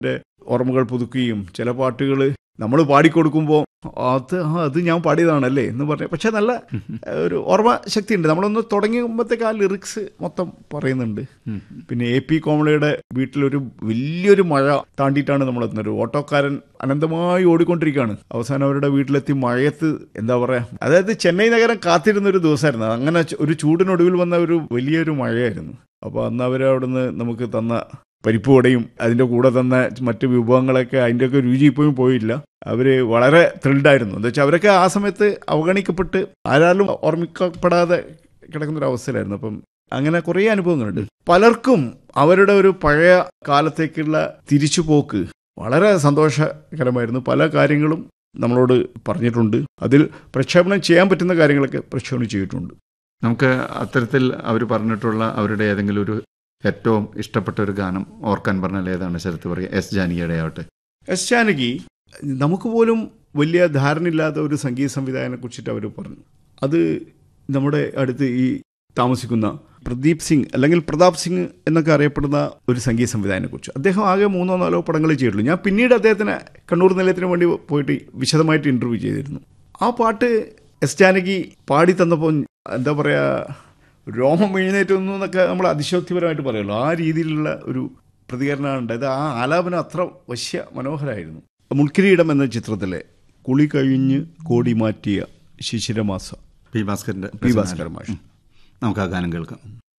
ഓർമ്മകൾ പുതുക്കുകയും ചില പാട്ടുകൾ നമ്മൾ പാടിക്കൊടുക്കുമ്പോൾ അത് ആ അത് ഞാൻ പാടിയതാണല്ലേ എന്ന് പറഞ്ഞ പക്ഷെ നല്ല ഒരു ഓർമ്മ ശക്തി ഉണ്ട് നമ്മളൊന്ന് തുടങ്ങിയുമ്പോഴത്തേക്ക് ആ ലിറിക്സ് മൊത്തം പറയുന്നുണ്ട് പിന്നെ എ പി കോമളിയുടെ വീട്ടിലൊരു വലിയൊരു മഴ താണ്ടിയിട്ടാണ് നമ്മൾ എത്തുന്നത് ഒരു ഓട്ടോക്കാരൻ അനന്തമായി ഓടിക്കൊണ്ടിരിക്കുകയാണ് അവസാനം അവരുടെ വീട്ടിലെത്തി മഴയത്ത് എന്താ പറയാ അതായത് ചെന്നൈ നഗരം കാത്തിരുന്ന ഒരു ദിവസമായിരുന്നു അങ്ങനെ ഒരു ചൂടിനൊടുവിൽ വന്ന ഒരു വലിയൊരു മഴയായിരുന്നു അപ്പോൾ അന്ന് അവർ അവിടുന്ന് നമുക്ക് തന്ന പരിപ്പ് വടയും അതിൻ്റെ കൂടെ തന്ന മറ്റ് വിഭവങ്ങളൊക്കെ അതിൻ്റെയൊക്കെ രുചി ഇപ്പോഴും പോയില്ല അവർ വളരെ ത്രിൽഡായിരുന്നു എന്താ വെച്ചാൽ അവരൊക്കെ ആ സമയത്ത് അവഗണിക്കപ്പെട്ട് ആരാലും ഓർമ്മിക്കപ്പെടാതെ കിടക്കുന്ന ഒരു അവസ്ഥയിലായിരുന്നു അപ്പം അങ്ങനെ കുറേ അനുഭവങ്ങളുണ്ട് പലർക്കും അവരുടെ ഒരു പഴയ കാലത്തേക്കുള്ള തിരിച്ചുപോക്ക് വളരെ സന്തോഷകരമായിരുന്നു പല കാര്യങ്ങളും നമ്മളോട് പറഞ്ഞിട്ടുണ്ട് അതിൽ പ്രക്ഷേപണം ചെയ്യാൻ പറ്റുന്ന കാര്യങ്ങളൊക്കെ പ്രക്ഷേപണം ചെയ്തിട്ടുണ്ട് നമുക്ക് അത്തരത്തിൽ അവർ പറഞ്ഞിട്ടുള്ള അവരുടെ ഏതെങ്കിലും ഒരു ഏറ്റവും ഇഷ്ടപ്പെട്ട ഒരു ഗാനം ഓർക്കാൻ പറഞ്ഞാൽ ഏതാണ് ശരത്ത് പറയുക എസ് ജാനകിയുടെ ആവട്ടെ എസ് ജാനകി നമുക്ക് പോലും വലിയ ധാരണയില്ലാത്ത ഒരു സംഗീത സംവിധായകനെ കുറിച്ചിട്ട് അവർ പറഞ്ഞു അത് നമ്മുടെ അടുത്ത് ഈ താമസിക്കുന്ന പ്രദീപ് സിംഗ് അല്ലെങ്കിൽ പ്രതാപ് സിംഗ് എന്നൊക്കെ അറിയപ്പെടുന്ന ഒരു സംഗീത സംവിധായകനെ കുറിച്ച് അദ്ദേഹം ആകെ മൂന്നോ നാലോ പടങ്ങൾ ചെയ്തിട്ടുള്ളൂ ഞാൻ പിന്നീട് അദ്ദേഹത്തിന് കണ്ണൂർ നിലയത്തിന് വേണ്ടി പോയിട്ട് വിശദമായിട്ട് ഇൻ്റർവ്യൂ ചെയ്തിരുന്നു ആ പാട്ട് എസ് ജാനകി പാടി തന്നപ്പോൾ എന്താ പറയുക രോമം എഴുന്നേറ്റുന്നു എന്നൊക്കെ നമ്മൾ അതിശോക്തിപരമായിട്ട് പറയുമല്ലോ ആ രീതിയിലുള്ള ഒരു പ്രതികരണമാണ് ഉണ്ടായത് ആ ആലാപനം അത്ര വശ്യ മനോഹരമായിരുന്നു മുൾക്കിരീടം എന്ന ചിത്രത്തിലെ കുളി കഴിഞ്ഞ് കോടി മാറ്റിയ ശിശിരമാസ പി ഭാസ്കറിന്റെ പി ഭാസ്കർ മാഷ് നമുക്ക് ആ ഗാനം കേൾക്കാം